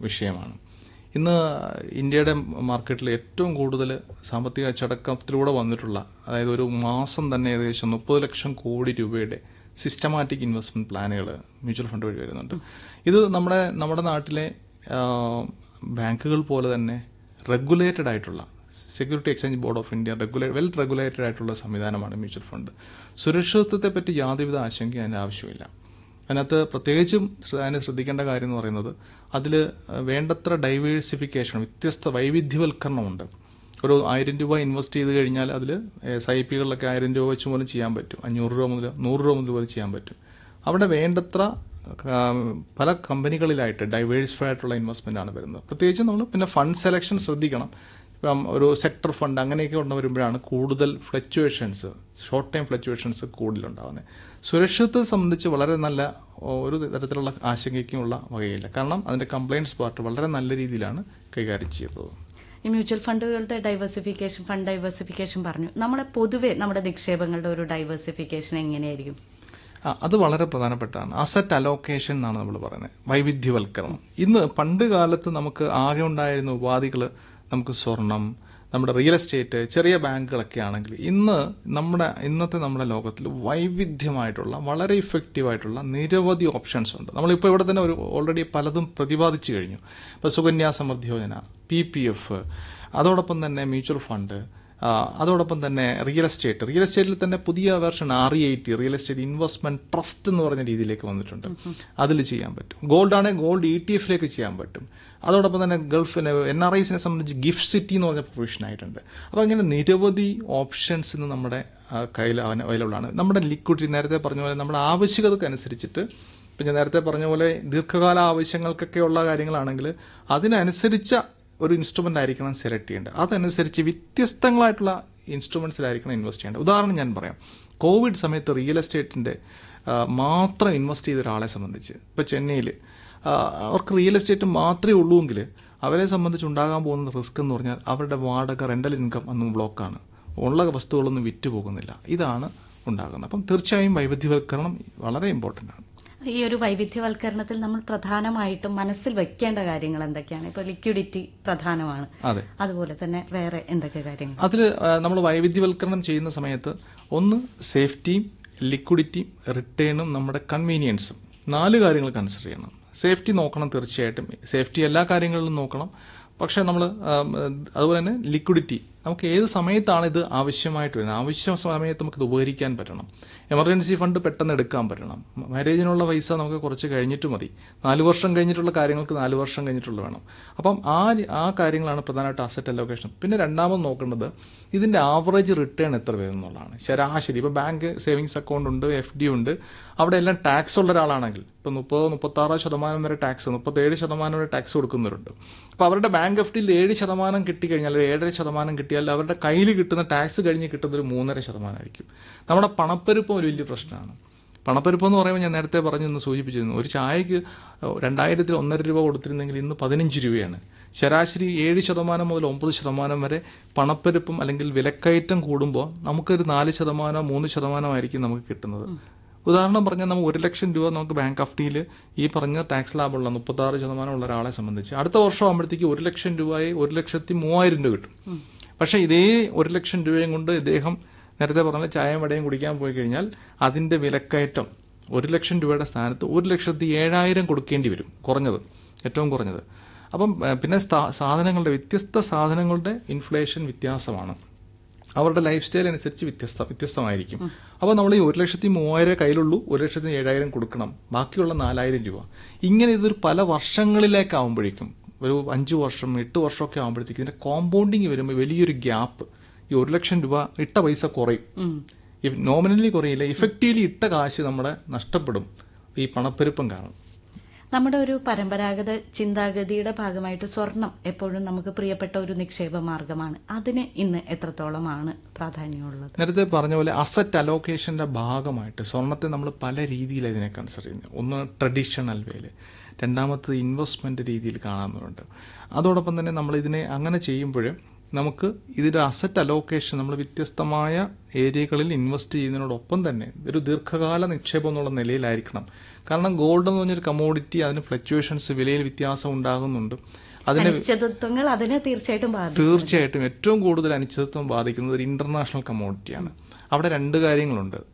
വിഷയമാണ് ഇന്ന് ഇന്ത്യയുടെ മാർക്കറ്റിൽ ഏറ്റവും കൂടുതൽ സാമ്പത്തിക അച്ചടക്കത്തിലൂടെ വന്നിട്ടുള്ള അതായത് ഒരു മാസം തന്നെ ഏകദേശം മുപ്പത് ലക്ഷം കോടി രൂപയുടെ സിസ്റ്റമാറ്റിക് ഇൻവെസ്റ്റ്മെന്റ് പ്ലാനുകൾ മ്യൂച്വൽ ഫണ്ട് വഴി വരുന്നുണ്ട് ഇത് നമ്മുടെ നമ്മുടെ നാട്ടിലെ ആ, ബാങ്കുകൾ പോലെ തന്നെ റെഗുലേറ്റഡ് ആയിട്ടുള്ള security exchange board of India റെഗുലേ വെൽ റെഗുലേറ്റഡ് ആയിട്ടുള്ള സംവിധാനമാണ് മ്യൂച്വൽ ഫണ്ട് സുരക്ഷിതത്വത്തെ പറ്റി യാതൊരുവിധ ആശങ്കയും അതിന് ആവശ്യമില്ല അതിനകത്ത് പ്രത്യേകിച്ചും ശ്ര- അതിന് ശ്രദ്ധിക്കേണ്ട കാര്യം എന്ന് പറയുന്നത് അതിൽ വേണ്ടത്ര ഡൈവേഴ്സിഫിക്കേഷൻ വ്യത്യസ്ത വൈവിധ്യവൽക്കരണമുണ്ട് ഒരു ആയിരം രൂപ ഇൻവെസ്റ്റ് ചെയ്ത് കഴിഞ്ഞാൽ അതിൽ എസ് ഐ പികളിലൊക്കെ ആയിരം രൂപ വെച്ച് പോലും ചെയ്യാൻ പറ്റും അഞ്ഞൂറ് രൂപ മുതൽ നൂറ് രൂപ മുതൽ പോലും ചെയ്യാൻ പറ്റും അവിടെ വേണ്ടത്ര ആ, പല കമ്പനികളിലായിട്ട് ഡൈവേഴ്സിഫൈഡ് ആയിട്ടുള്ള ഇൻവെസ്റ്റ്മെന്റ് ആണ് വരുന്നത് പ്രത്യേകിച്ച് നമ്മൾ പിന്നെ ഫണ്ട് സെലക്ഷൻ ശ്രദ്ധിക്കണം ഇപ്പം ഒരു സെക്ടർ ഫണ്ട് അങ്ങനെയൊക്കെ കൊണ്ട് വരുമ്പോഴാണ് കൂടുതൽ ഫ്ലക്ച്വേഷൻസ് ഷോർട്ട് ടൈം ഫ്ലക്ച്വേഷൻസ് കൂടുതലുണ്ടാകുന്നത് സുരക്ഷിതത്തെ സംബന്ധിച്ച് വളരെ നല്ല ഒരു തരത്തിലുള്ള ആശങ്കയ്ക്കുമുള്ള വകയില്ല കാരണം അതിന്റെ കംപ്ലയിൻസ് പാർട്ട് വളരെ നല്ല രീതിയിലാണ് കൈകാര്യം ചെയ്തത് ഈ മ്യൂച്വൽ ഫണ്ടുകളുടെ ഡൈവേഴ്സിഫിക്കേഷൻ ഫണ്ട് ഡൈവേഴ്സിഫിക്കേഷൻ പറഞ്ഞു നമ്മളെ പൊതുവെ നമ്മുടെ നിക്ഷേപങ്ങളുടെ ഒരു ഡൈവേഴ്സിഫിക്കേഷൻ എങ്ങനെയായിരിക്കും ആ, അത് വളരെ പ്രധാനപ്പെട്ടാണ് അസറ്റ് അലോക്കേഷൻ എന്നാണ് നമ്മൾ പറയുന്നത് വൈവിധ്യവൽക്കരണം ഇന്ന് പണ്ട് കാലത്ത് നമുക്ക് ആകെ ഉണ്ടായിരുന്ന ഉപാധികൾ നമുക്ക് സ്വർണം നമ്മുടെ റിയൽ എസ്റ്റേറ്റ് ചെറിയ ബാങ്കുകളൊക്കെ ആണെങ്കിൽ ഇന്ന് നമ്മുടെ ഇന്നത്തെ നമ്മുടെ ലോകത്തിൽ വൈവിധ്യമായിട്ടുള്ള വളരെ ഇഫക്റ്റീവ് ആയിട്ടുള്ള നിരവധി ഓപ്ഷൻസ് ഉണ്ട് നമ്മളിപ്പോൾ ഇവിടെ തന്നെ ഒരു ഓൾറെഡി പലതും പ്രതിപാദിച്ചു കഴിഞ്ഞു ഇപ്പോൾ സുകന്യാ സമൃദ്ധി യോജന പി പി എഫ് അതോടൊപ്പം തന്നെ മ്യൂച്വൽ ഫണ്ട് ആ, അതോടൊപ്പം തന്നെ റിയൽ എസ്റ്റേറ്റ് റിയൽ എസ്റ്റേറ്റിൽ തന്നെ പുതിയ version R E I T real estate investment trust എന്ന് പറഞ്ഞ രീതിയിലേക്ക് വന്നിട്ടുണ്ട് അതിൽ ചെയ്യാൻ പറ്റും ഗോൾഡ് ആണെങ്കിൽ ഗോൾഡ് ഇ ടി എഫിലേക്ക് ചെയ്യാൻ പറ്റും അതോടൊപ്പം തന്നെ ഗൾഫിനെ എൻ ആർ ഐസിനെ സംബന്ധിച്ച് ഗിഫ്റ്റ് സിറ്റി എന്ന് പറഞ്ഞ പ്രൊവിഷൻ ആയിട്ടുണ്ട് അപ്പോൾ അങ്ങനെ നിരവധി ഓപ്ഷൻസ് ഇന്ന് നമ്മുടെ ആ, കയ്യിൽ അവൈലബിൾ ആണ് നമ്മുടെ ലിക്വിഡിറ്റി നേരത്തെ പറഞ്ഞ പോലെ നമ്മുടെ ആവശ്യകതക്ക് അനുസരിച്ചിട്ട് ഇപ്പം ഞാൻ നേരത്തെ പറഞ്ഞ പോലെ ദീർഘകാല ആവശ്യങ്ങൾക്കൊക്കെ ഉള്ള കാര്യങ്ങളാണെങ്കിൽ അതിനനുസരിച്ച ഒരു ഇൻസ്ട്രുമെന്റ് ആയിരിക്കണം സെലക്ട് ചെയ്യേണ്ടത് അതനുസരിച്ച് വ്യത്യസ്തങ്ങളായിട്ടുള്ള ഇൻസ്ട്രുമെന്റ്സിലായിരിക്കണം ഇൻവെസ്റ്റ് ചെയ്യേണ്ടത് ഉദാഹരണം ഞാൻ പറയാം കോവിഡ് സമയത്ത് റിയൽ എസ്റ്റേറ്റിന്റെ ആ, മാത്രം ഇൻവെസ്റ്റ് ചെയ്ത ഒരാളെ സംബന്ധിച്ച് ഇപ്പൊ ചെന്നൈയിൽ അവർക്ക് റിയൽ എസ്റ്റേറ്റ് മാത്രമേ ഉള്ളൂവെങ്കിൽ അവരെ സംബന്ധിച്ച് ഉണ്ടാകാൻ പോകുന്ന റിസ്ക് എന്ന് പറഞ്ഞാൽ അവരുടെ വാടക റെന്റൽ ഇൻകം അന്നും ബ്ലോക്കാണ് ഉള്ള വസ്തുക്കളൊന്നും വിറ്റ് പോകുന്നില്ല ഇതാണ് ഉണ്ടാകുന്നത് അപ്പം തീർച്ചയായും വൈവിധ്യവൽക്കരണം വളരെ ഇമ്പോർട്ടൻ്റ് ആണ് ഈ ഒരു വൈവിധ്യവൽക്കരണത്തിൽ നമ്മൾ പ്രധാനമായിട്ടും മനസ്സിൽ വെക്കേണ്ട കാര്യങ്ങൾ എന്തൊക്കെയാണ് ഇപ്പൊ ലിക്വിഡിറ്റി പ്രധാനമാണ് അതെ അതുപോലെ തന്നെ വേറെ എന്തൊക്കെ കാര്യങ്ങൾ അതിൽ നമ്മൾ വൈവിധ്യവൽക്കരണം ചെയ്യുന്ന സമയത്ത് ഒന്ന് സേഫ്റ്റിയും ലിക്വിഡിറ്റിയും റിട്ടേണും നമ്മുടെ കൺവീനിയൻസും നാല് കാര്യങ്ങൾ കൺസിഡർ ചെയ്യണം സേഫ്റ്റി നോക്കണം തീർച്ചയായിട്ടും സേഫ്റ്റി എല്ലാ കാര്യങ്ങളിലും നോക്കണം പക്ഷേ നമ്മൾ അതുപോലെ തന്നെ ലിക്വിഡിറ്റി നമുക്ക് ഏത് സമയത്താണ് ഇത് ആവശ്യമായിട്ട് വരുന്നത് ആവശ്യ സമയത്ത് നമുക്ക് ഇത് ഉപകരിക്കാൻ പറ്റണം എമർജൻസി ഫണ്ട് പെട്ടെന്ന് എടുക്കാൻ പറ്റണം മാരേജിനുള്ള പൈസ നമുക്ക് കുറച്ച് കഴിഞ്ഞിട്ട് മതി നാല് വർഷം കഴിഞ്ഞിട്ടുള്ള കാര്യങ്ങൾക്ക് നാല് വർഷം കഴിഞ്ഞിട്ടുള്ള വേണം അപ്പം ആ ആ കാര്യങ്ങളാണ് പ്രധാനമായിട്ട് അസറ്റ് അലോക്കേഷൻ പിന്നെ രണ്ടാമത് നോക്കേണ്ടത് ഇതിന്റെ ആവറേജ് റിട്ടേൺ എത്ര വരും എന്നുള്ളതാണ് ശരാശരി ഇപ്പൊ ബാങ്ക് സേവിങ്സ് അക്കൗണ്ട് ഉണ്ട് എഫ് ഡി ഉണ്ട് അവിടെ എല്ലാം ടാക്സ് ഉള്ള ഒരാളാണെങ്കിൽ ഇപ്പൊ മുപ്പതോ മുപ്പത്തി ആറോ ശതമാനം വരെ ടാക്സ് മുപ്പത്തേഴ് ശതമാനം വരെ ടാക്സ് കൊടുക്കുന്നവരുണ്ട് അപ്പൊ അവരുടെ ബാങ്ക് എഫ് ഡിയിൽ ഏഴ് ശതമാനം കിട്ടിക്കഴിഞ്ഞാൽ അല്ലെങ്കിൽ ഏഴര ശതമാനം കിട്ടിയാൽ അവരുടെ കയ്യിൽ കിട്ടുന്ന ടാക്സ് കഴിഞ്ഞ് കിട്ടുന്നത് ഒരു മൂന്നര ശതമാനമായിരിക്കും നമ്മുടെ പണപ്പെരുപ്പം ഒരു വലിയ പ്രശ്നമാണ് പണപ്പെരുപ്പം എന്ന് പറയുമ്പോൾ ഞാൻ നേരത്തെ പറഞ്ഞൊന്ന് സൂചിപ്പിച്ചിരുന്നു ഒരു ചായക്ക് രണ്ടായിരത്തിൽ ഒന്നര രൂപ കൊടുത്തിരുന്നെങ്കിൽ ഇന്ന് പതിനഞ്ച് രൂപയാണ് ശരാശരി ഏഴ് ശതമാനം മുതൽ ഒമ്പത് ശതമാനം വരെ പണപ്പെരുപ്പം അല്ലെങ്കിൽ വിലക്കയറ്റം കൂടുമ്പോൾ നമുക്കൊരു നാല് ശതമാനമോ മൂന്ന് ശതമാനമായിരിക്കും നമുക്ക് കിട്ടുന്നത് ഉദാഹരണം പറഞ്ഞാൽ നമുക്ക് ഒരു ലക്ഷം രൂപ നമുക്ക് ബാങ്ക് ഓഫ് ഡിയിൽ ഈ പറഞ്ഞ ടാക്സ് ലാഭമുള്ള മുപ്പത്തി ആറ് ശതമാനം ഉള്ള ഒരാളെ സംബന്ധിച്ച് അടുത്ത വർഷം ആകുമ്പോഴത്തേക്ക് ഒരു ലക്ഷം രൂപയെ ഒരു ലക്ഷത്തി മൂവായിരം രൂപ കിട്ടും പക്ഷേ ഇതേ ഒരു ലക്ഷം രൂപയും കൊണ്ട് ഇദ്ദേഹം നേരത്തെ പറഞ്ഞ ചായയും വടയും കുടിക്കാൻ പോയി കഴിഞ്ഞാൽ അതിന്റെ വിലക്കയറ്റം ഒരു ലക്ഷം രൂപയുടെ സ്ഥാനത്ത് ഒരു ലക്ഷത്തി ഏഴായിരം കൊടുക്കേണ്ടി വരും കുറഞ്ഞത് ഏറ്റവും കുറഞ്ഞത് അപ്പം ഏഹ്, പിന്നെ സ്ഥാ- സാധനങ്ങളുടെ വ്യത്യസ്ത സാധനങ്ങളുടെ ഇൻഫ്ലേഷൻ വ്യത്യാസമാണ് അവരുടെ ലൈഫ് സ്റ്റൈൽ അനുസരിച്ച് വ്യത്യസ്ത വ്യത്യസ്തമായിരിക്കും അപ്പോൾ നമ്മൾ ഈ ഒരു ലക്ഷത്തി മൂവായിരം കയ്യിലുള്ളൂ ഒരു ലക്ഷത്തി ഏഴായിരം കൊടുക്കണം ബാക്കിയുള്ള നാലായിരം രൂപ ഇങ്ങനെ ഇതൊരു പല വർഷങ്ങളിലേക്കാവുമ്പോഴേക്കും ഒരു അഞ്ചു വർഷം എട്ട് വർഷമൊക്കെ ആകുമ്പോഴത്തേക്കും ഇതിന്റെ കോമ്പൗണ്ടിങ് വരുമ്പോൾ വലിയൊരു ഗ്യാപ്പ് ഈ ഒരു ലക്ഷം രൂപ ഇട്ട പൈസ കുറയും നോമിനലി കുറയില്ല ഇഫക്റ്റീവ്ലി ഇട്ട കാശ് നമ്മുടെ നഷ്ടപ്പെടും ഈ പണപ്പെരുപ്പം കാരണം നമ്മുടെ ഒരു പരമ്പരാഗത ചിന്താഗതിയുടെ ഭാഗമായിട്ട് സ്വർണം എപ്പോഴും നമുക്ക് പ്രിയപ്പെട്ട ഒരു നിക്ഷേപ മാർഗമാണ് അതിന് ഇന്ന് എത്രത്തോളമാണ് പ്രാധാന്യമുള്ളത് നേരത്തെ പറഞ്ഞ പോലെ അസറ്റ് അലോക്കേഷന്റെ ഭാഗമായിട്ട് സ്വർണത്തെ നമ്മൾ പല രീതിയിൽ ഇതിനെ കൺസിഡർ ചെയ്യുന്നു ഒന്ന് ട്രഡീഷണൽ വേല് രണ്ടാമത്തത് ഇൻവെസ്റ്റ്മെന്റ് രീതിയിൽ കാണാറുണ്ട് അതോടൊപ്പം തന്നെ നമ്മൾ ഇതിനെ അങ്ങനെ ചെയ്യുമ്പോൾ നമുക്ക് ഇതിന്റെ അസറ്റ് അലോക്കേഷൻ നമ്മൾ വ്യത്യസ്തമായ ഏരിയകളിൽ ഇൻവെസ്റ്റ് ചെയ്യുന്നതിനോടൊപ്പം തന്നെ ഒരു ദീർഘകാല നിക്ഷേപം എന്നുള്ള നിലയിലായിരിക്കണം കാരണം ഗോൾഡ് എന്ന് പറഞ്ഞൊരു കമോഡിറ്റി അതിന് ഫ്ലക്ച്വേഷൻസ് വിലയിൽ വ്യത്യാസം ഉണ്ടാകുന്നുണ്ട് അതിനെ അനിശ്ചിതത്വങ്ങൾ അതിനെ തീർച്ചയായിട്ടും ബാധിക്കും തീർച്ചയായിട്ടും ഏറ്റവും കൂടുതൽ അനിശ്ചിതത്വം ബാധിക്കുന്നത് ഒരു ഇന്റർനാഷണൽ കമോഡിറ്റിയാണ് അവിടെ രണ്ട് കാര്യങ്ങളുണ്ട്